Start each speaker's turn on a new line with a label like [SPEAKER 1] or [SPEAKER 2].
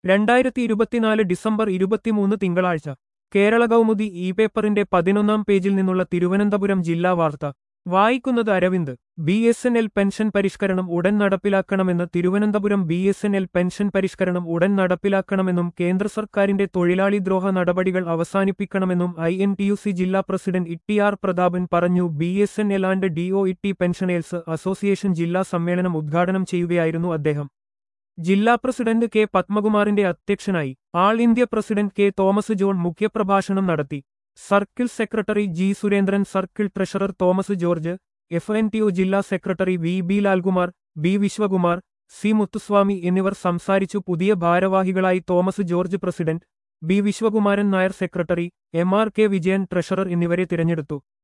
[SPEAKER 1] രണ്ടായിരത്തി ഇരുപത്തിനാല് ഡിസംബർ ഇരുപത്തിമൂന്ന് തിങ്കളാഴ്ച കേരള കൗമുദി ഇ പേപ്പറിന്റെ പതിനൊന്നാം പേജിൽ നിന്നുള്ള തിരുവനന്തപുരം ജില്ലാ വാർത്ത വായിക്കുന്നത് Aravind B S N L pension പരിഷ്കരണം ഉടൻ നടപ്പിലാക്കണമെന്ന് Thiruvananthapuram B S N L pension പരിഷ്കരണം ഉടൻ നടപ്പിലാക്കണമെന്നും കേന്ദ്ര സർക്കാരിന്റെ തൊഴിലാളി ദ്രോഹ നടപടികൾ അവസാനിപ്പിക്കണമെന്നും I N T U C ജില്ലാ പ്രസിഡന്റ് ഇ ആർ പ്രതാപൻ പറഞ്ഞു B S N L and D O E T pensioners association ജില്ലാ സമ്മേളനം ഉദ്ഘാടനം ചെയ്യുകയായിരുന്നു അദ്ദേഹം ജില്ലാ പ്രസിഡന്റ് കെ പത്മകുമാറിന്റെ അധ്യക്ഷനായി all India president K Thomas John മുഖ്യപ്രഭാഷണം നടത്തി circle secretary G Surendran circle treasurer Thomas George F N T O ജില്ലാ secretary V B Lalkumar B Viswakumar C Muthuswamy എന്നിവർ സംസാരിച്ചു പുതിയ ഭാരവാഹികളായി Thomas George president B Viswakumaran Nair secretary M R K Vijayan treasurer എന്നിവരെ തിരഞ്ഞെടുത്തു